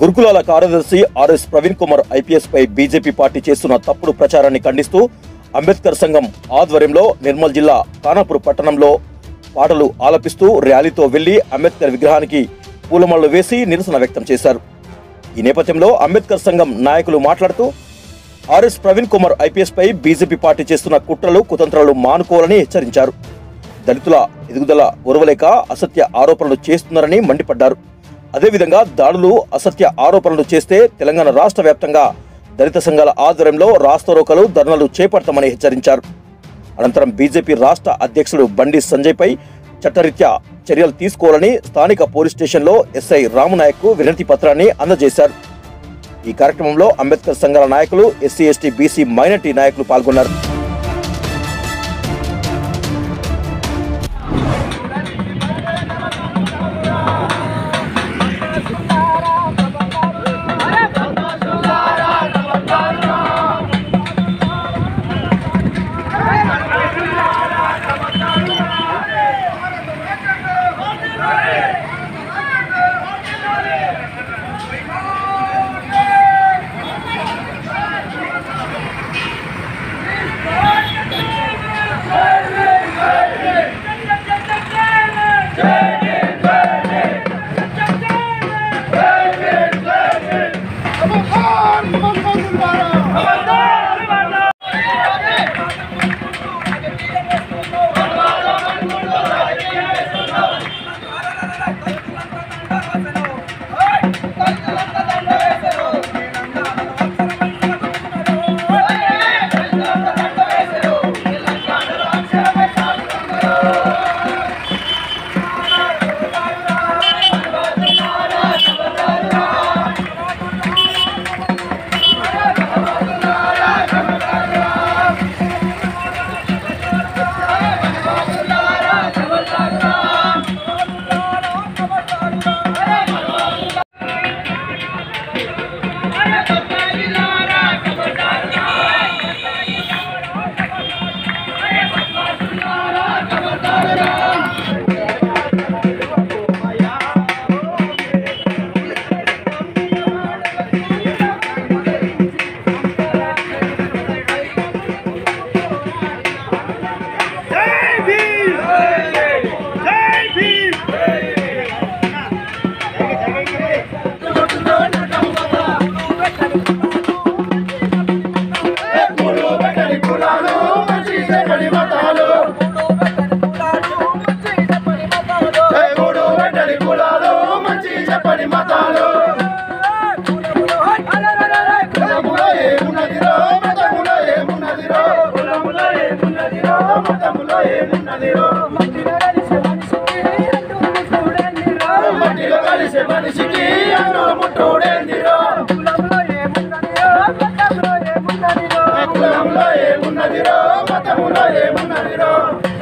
గురుకులాల కార్యదర్శి RS Praveen Kumar IPS పై BJP party చేస్తున్న తప్పుడు ప్రచారాన్ని ఖండిస్తూ అంబేద్కర్ సంఘం ఆధ్వర్యంలో నిర్మల్ జిల్లా ఖానాపూర్ పట్టణంలో పాటలు ఆలపిస్తూ ర్యాలీతో వెళ్లి అంబేద్కర్ విగ్రహానికి పూలమాలలు వేసి నిరసన వ్యక్తం చేశారు ఈ నేపథ్యంలో అంబేద్కర్ సంఘం నాయకులు మాట్లాడుతూ ఆర్ఎస్ ప్రవీణ్ కుమార్ ఐపీఎస్ పై బీజేపీ పార్టీ చేస్తున్న కుట్రలు కుతంత్రాలు మానుకోవాలని హెచ్చరించారు దళితుల ఎదుగుదల ఉరవలేక అసత్య ఆరోపణలు చేస్తున్నారని మండిపడ్డారు అదేవిధంగా దాడులు అసత్య ఆరోపణలు చేస్తే తెలంగాణ రాష్ట్ర వ్యాప్తంగా దళిత సంఘాల ఆధ్వర్యంలో రాస్తారోకలు ధర్నాలు చేపడతామని హెచ్చరించారు అనంతరం బీజేపీ రాష్ట్ర అధ్యక్షుడు బండి సంజయ్ పై చట్టరీత్యా చర్యలు తీసుకోవాలని స్థానిక పోలీస్ స్టేషన్లో ఎస్ఐ రామనాయక్ వినతి పత్రాన్ని అందజేశారు ఈ కార్యక్రమంలో అంబేద్కర్ సంఘాల నాయకులు ఎస్సీ ఎస్టీ బీసీ మైనార్టీ నాయకులు పాల్గొన్నారు చెప్పని మతాలు కులములో ఏమున్నదిరో మతములో ఏమున్నదిరో కులములో ఏమున్నదిరో మతములో ఏమున్నదిరో మట్టిలో కలిసే మనిషికి అన్ను ముట్టుడేందిరో కులంలో ఏమున్నదిరో మతములో ఏమున్నదిరో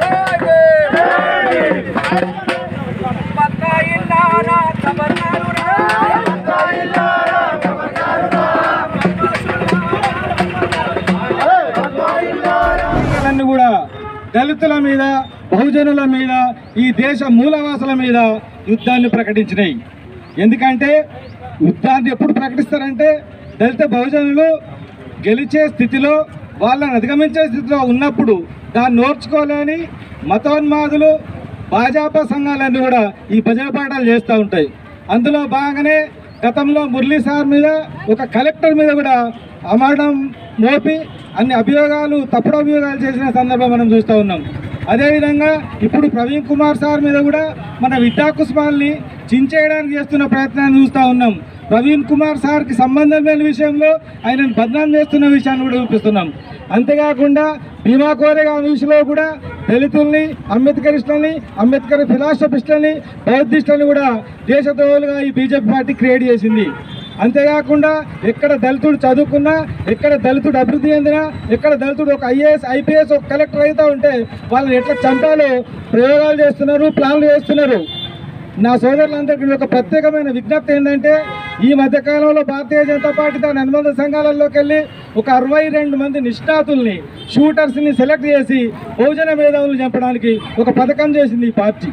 అన్ని కూడా దళితుల మీద బహుజనుల మీద ఈ దేశ మూలవాసుల మీద యుద్ధాన్ని ప్రకటించినాయి ఎందుకంటే యుద్ధాన్ని ఎప్పుడు ప్రకటిస్తారంటే దళిత బహుజనులు గెలిచే స్థితిలో వాళ్ళని అధిగమించే స్థితిలో ఉన్నప్పుడు దాన్ని నోర్చుకోలేని మతోన్మాదులు భాజపా సంఘాలన్నీ కూడా ఈ భజన పాఠాలు చేస్తూ ఉంటాయి అందులో భాగంగానే గతంలో మురళీ సార్ మీద ఒక కలెక్టర్ మీద కూడా అమరడం మోపి అన్ని అభియోగాలు తప్పుడు అభియోగాలు చేసిన సందర్భం మనం చూస్తూ ఉన్నాం అదేవిధంగా ఇప్పుడు ప్రవీణ్ కుమార్ సార్ మీద కూడా మన విద్యా కుస్మాల్ని చించేయడానికి చేస్తున్న ప్రయత్నాన్ని చూస్తూ ఉన్నాం ప్రవీణ్ కుమార్ సార్కి సంబంధం లేని విషయంలో ఆయనను బదనాం చేస్తున్న విషయాన్ని కూడా చూపిస్తున్నాం అంతేకాకుండా భీమా కోరేగా విషయంలో కూడా దళితుల్ని అంబేద్కరిస్టులని అంబేద్కర్ ఫిలాసఫిస్టులని బౌద్ధిస్టులని కూడా దేశద్రోహులుగా ఈ బీజేపీ పార్టీ క్రియేట్ చేసింది అంతేకాకుండా ఎక్కడ దళితుడు చదువుకున్నా ఎక్కడ దళితుడు అభివృద్ధి చెందినా ఎక్కడ దళితుడు ఒక ఐఏఎస్ ఐపీఎస్ ఒక కలెక్టర్ అయితే ఉంటే వాళ్ళని ఎట్లా చంపాలో ప్రయోగాలు చేస్తున్నారు ప్లాన్లు చేస్తున్నారు నా సోదరులందరికీ ఒక ప్రత్యేకమైన విజ్ఞప్తి ఏంటంటే ఈ మధ్యకాలంలో భారతీయ జనతా పార్టీ తన అనుబంధ సంఘాలలోకి వెళ్ళి ఒక అరవై రెండు మంది నిష్ణాతుల్ని షూటర్స్ని సెలెక్ట్ చేసి బహుజన మేధావులు చంపడానికి ఒక పథకం చేసింది ఈ పార్టీ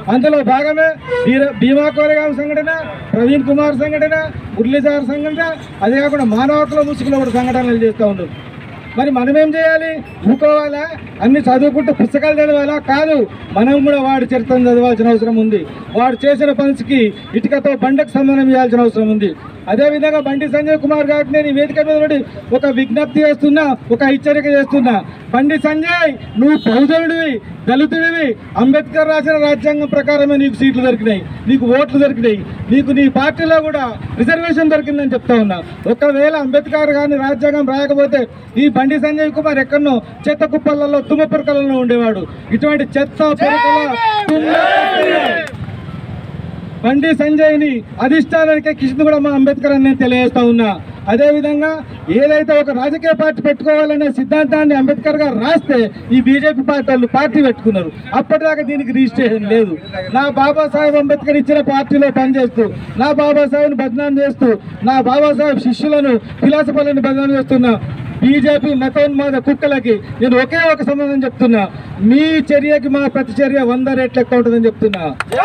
అందులో భాగమే బీర- భీమా కోరేగాం సంఘటన ప్రవీణ్ కుమార్ సంఘటన మురళీసాగర్ సంఘటన అదే కాకుండా మానవ హక్కుల ముసుగులో కూడా సంఘటనలు చేస్తూ ఉన్నారు మరి మనం ఏం చేయాలి ఊరుకోవాలా అన్ని చదువుకుంటూ పుస్తకాలు చదవాలా కాదు మనం కూడా వాడి చరిత్రను చదవాల్సిన అవసరం ఉంది వాడు చేసిన పనికి ఇటుకతో బండకు సంబంధం ఇవ్వాల్సిన అవసరం ఉంది అదేవిధంగా బండి సంజయ్ కుమార్ గారికి నేను ఈ వేదిక మీద నుండి ఒక విజ్ఞప్తి చేస్తున్నా ఒక హెచ్చరిక చేస్తున్నా బండి సంజయ్ నువ్వు బహుజనుడివి దళితుడివి అంబేద్కర్ రాసిన రాజ్యాంగం ప్రకారమే నీకు సీట్లు దొరికినాయి నీకు ఓట్లు దొరికినాయి నీకు నీ పార్టీలో కూడా రిజర్వేషన్ దొరికిందని చెప్తా ఉన్నా ఒకవేళ అంబేద్కర్ గారిని రాజ్యాంగం రాయకపోతే ఈ బండి సంజయ్ కుమార్ ఎక్కడనో చెత్త కుప్పలలో తుమ్మ పురకలలో ఉండేవాడు ఇటువంటి చెత్త పురకల తుమ్మ పురకల బండి సంజయ్ని అధిష్టానానికి కిషన్ కూడా మా అంబేద్కర్ అని నేను తెలియజేస్తా ఉన్నా అదేవిధంగా ఏదైతే ఒక రాజకీయ పార్టీ పెట్టుకోవాలనే సిద్ధాంతాన్ని అంబేద్కర్ గారు రాస్తే ఈ బీజేపీ పార్టీ వాళ్ళు పార్టీ పెట్టుకున్నారు అప్పటిదాకా దీనికి రిజిస్ట్రేషన్ లేదు నా బాబాసాహెబ్ అంబేద్కర్ ఇచ్చిన పార్టీలో పనిచేస్తూ నా బాబాసాహెబ్ని బదనాం చేస్తూ నా బాబాసాహెబ్ శిష్యులను ఫిలాసఫర్లను బదనాం చేస్తున్నా బీజేపీ మతోన్మాద కుక్కలకి నేను ఒకే ఒక సంబంధం చెప్తున్నా మీ చర్యకి మా ప్రతి చర్య వంద రెట్లు ఎక్కువ ఉంటుందని చెప్తున్నా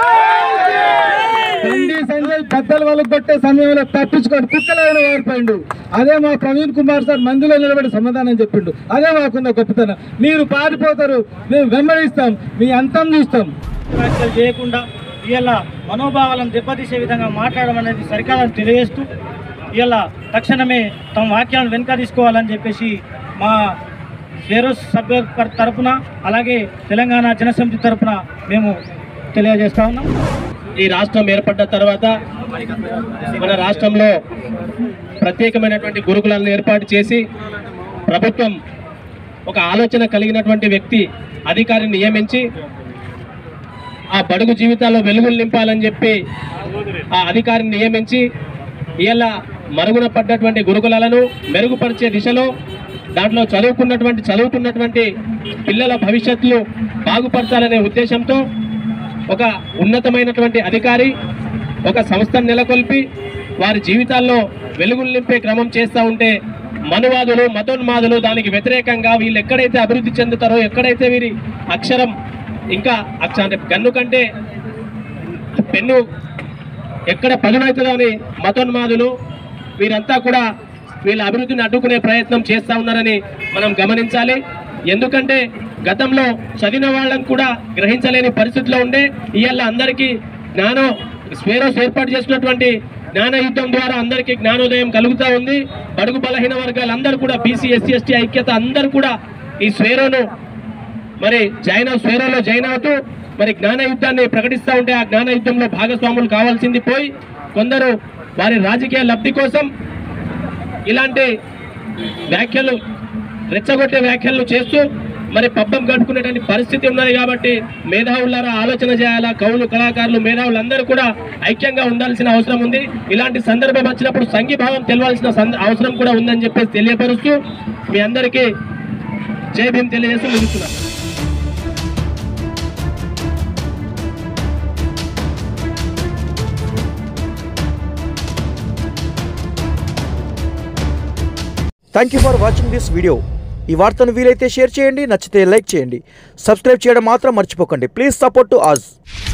బండి సంజయ్ బద్దలు వాళ్ళకి కొట్టే సమయంలో తప్పించుకొని కుక్కలైన వారిపోయిండు అదే మా ప్రవీణ్ కుమార్ సార్ మందులో నిలబడి సమాధానం చెప్పిండు అదే మాకున్న గొప్పతనం మీరు పారిపోతారు మేము వెంబడిస్తాం మీ అంతం చూస్తాం వ్యాఖ్యలు చేయకుండా ఇలా మనోభావాలను దెబ్బతీసే విధంగా మాట్లాడడం అనేది సరికాదని తెలియజేస్తూ ఇలా తక్షణమే తమ వాక్యాలను వెనుక తీసుకోవాలని చెప్పేసి మా ఫేరోస్ సభ్య తరపున అలాగే తెలంగాణ జనసమితి తరపున మేము తెలియజేస్తా ఉన్నాం ఈ రాష్ట్రం ఏర్పడ్డ తర్వాత మన రాష్ట్రంలో ప్రత్యేకమైనటువంటి గురుకులాలను ఏర్పాటు చేసి ప్రభుత్వం ఒక ఆలోచన కలిగినటువంటి వ్యక్తి అధికారిని నియమించి ఆ బడుగు జీవితాల్లో వెలుగులు నింపాలని చెప్పి ఆ అధికారిని నియమించి ఇలా మరుగున పడ్డటువంటి గురుకులాలను మెరుగుపరిచే దిశలో దాంట్లో చదువుకున్నటువంటి చదువుతున్నటువంటి పిల్లల భవిష్యత్తులు బాగుపరచాలనే ఉద్దేశంతో ఒక ఉన్నతమైనటువంటి అధికారి ఒక సంస్థను నెలకొల్పి వారి జీవితాల్లో వెలుగులు నింపే క్రమం చేస్తూ ఉంటే మనువాదులు మతోన్మాదులు దానికి వ్యతిరేకంగా వీళ్ళు ఎక్కడైతే అభివృద్ధి చెందుతారో ఎక్కడైతే వీరి అక్షరం ఇంకా అక్ష అంటే గన్ను కంటే పెన్ను ఎక్కడ పదునవుతుందో అని మతోన్మాదులు వీరంతా కూడా వీళ్ళ అభివృద్ధిని అడ్డుకునే ప్రయత్నం చేస్తూ ఉన్నారని మనం గమనించాలి ఎందుకంటే గతంలో చదివిన వాళ్ళని కూడా గ్రహించలేని పరిస్థితిలో ఉండే ఇవాళ అందరికీ జ్ఞానం స్వేరోస్ ఏర్పాటు చేసుకున్నటువంటి జ్ఞాన యుద్ధం ద్వారా అందరికీ జ్ఞానోదయం కలుగుతూ ఉంది బడుగు బలహీన వర్గాలందరూ కూడా బీసీ ఎస్సీ ఎస్టీ ఐక్యత అందరూ కూడా ఈ స్వేరోను మరి జైన్ స్వేరోలో జైన్ అవుతూ మరి జ్ఞాన యుద్ధాన్ని ప్రకటిస్తూ ఉంటే ఆ జ్ఞాన యుద్ధంలో భాగస్వాములు కావాల్సింది పోయి కొందరు వారి రాజకీయ లబ్ధి కోసం ఇలాంటి వ్యాఖ్యలు రెచ్చగొట్టే వ్యాఖ్యలు చేస్తూ మరి పబ్బం గడుపుకునేటువంటి పరిస్థితి ఉన్నది కాబట్టి మేధావులారా ఆలోచన చేయాలా కవులు కళాకారులు మేధావులు అందరూ కూడా ఐక్యంగా ఉండాల్సిన అవసరం ఉంది ఇలాంటి సందర్భం వచ్చినప్పుడు సంఘీభావం తెలవాల్సిన సంద- అవసరం కూడా ఉందని చెప్పేసి తెలియపరుస్తూ మీ అందరికీ జై భీమ్ తెలియజేస్తూ ముగిస్తున్నాను thank you for watching this video ఈ వార్తను వీలైతే షేర్ చేయండి నచ్చితే లైక్ చేయండి సబ్స్క్రైబ్ చేయడం మాత్రం మర్చిపోకండి ప్లీజ్ సపోర్ట్ టు అస్